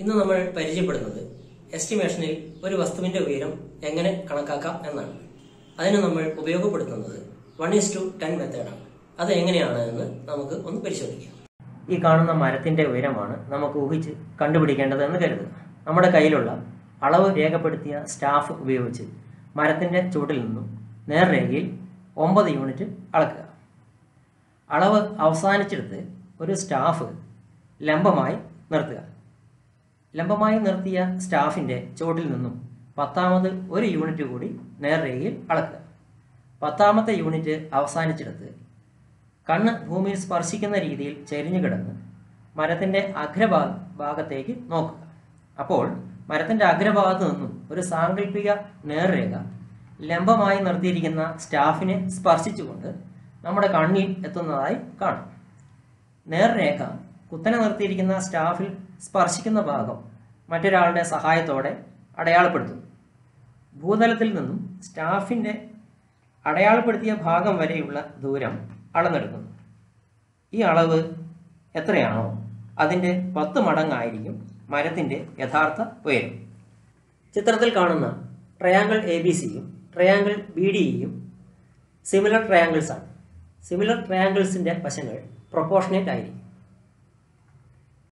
ഇന്ന് നമ്മൾ പരിചയപ്പെടുന്നത് എസ്റ്റിമേഷനിൽ ഒരു വസ്തുവിന്റെ ഉയരം എങ്ങനെ കണക്കാക്കാം എന്നാണ് അതിന് നമ്മൾ ഉപയോഗപ്പെടുത്തുന്നത് വൺ ഈസ് ടു ടെൻ മെത്തേഡാണ് അത് എങ്ങനെയാണ് എന്ന് നമുക്ക് ഒന്ന് പരിശോധിക്കാം ഈ കാണുന്ന മരത്തിന്റെ ഉയരമാണ് നമുക്ക് ഊഹിച്ച് കണ്ടുപിടിക്കേണ്ടതെന്ന് കരുതുക നമ്മുടെ കയ്യിലുള്ള അളവ് രേഖപ്പെടുത്തിയ സ്റ്റാഫ് ഉപയോഗിച്ച് മരത്തിന്റെ ചുവട്ടിൽ നിന്നും നേർരേഖയിൽ ഒമ്പത് യൂണിറ്റ് അളക്കുക അളവ് അവസാനിച്ചെടുത്ത് ഒരു സ്റ്റാഫ് ലംബമായി നിർത്തുക ലംബമായി നിർത്തിയ സ്റ്റാഫിന്റെ ചുവട്ടിൽ നിന്നും പത്താമത് ഒരു യൂണിറ്റ് കൂടി നേർരേഖയിൽ അളക്കുക പത്താമത്തെ യൂണിറ്റ് അവസാനിച്ചെടുത്ത് കണ്ണ് ഭൂമിയിൽ സ്പർശിക്കുന്ന രീതിയിൽ ചെരിഞ്ഞു കിടന്ന് മരത്തിന്റെ അഗ്രഭാഗ ഭാഗത്തേക്ക് നോക്കുക അപ്പോൾ മരത്തിന്റെ അഗ്രഭാഗത്ത് നിന്നും ഒരു സാങ്കല്പിക നേർരേഖ ലംബമായി നിർത്തിയിരിക്കുന്ന സ്റ്റാഫിനെ സ്പർശിച്ചുകൊണ്ട് നമ്മുടെ കണ്ണിൽ എത്തുന്നതായി കാണാം നേർരേഖ കുത്തനെ നിർത്തിയിരിക്കുന്ന സ്റ്റാഫിൽ സ്പർശിക്കുന്ന ഭാഗം മറ്റൊരാളുടെ സഹായത്തോടെ അടയാളപ്പെടുത്തുന്നു ഭൂതലത്തിൽ നിന്നും സ്റ്റാഫിൻ്റെ അടയാളപ്പെടുത്തിയ ഭാഗം വരെയുള്ള ദൂരം അളന്നെടുക്കുന്നു ഈ അളവ് എത്രയാണോ അതിൻ്റെ പത്ത് മടങ്ങായിരിക്കും മരത്തിൻ്റെ യഥാർത്ഥ ഉയരം ചിത്രത്തിൽ കാണുന്ന ട്രയാങ്കിൾ എ ബി സിയും ട്രയാങ്കിൾ ബി ഡി ഇയും സിമിലർ ട്രയാങ്കിൾസ് ആണ് സിമിലർ ട്രയാങ്കിൾസിൻ്റെ വശങ്ങൾ പ്രൊപ്പോർഷനേറ്റ് ആയിരിക്കും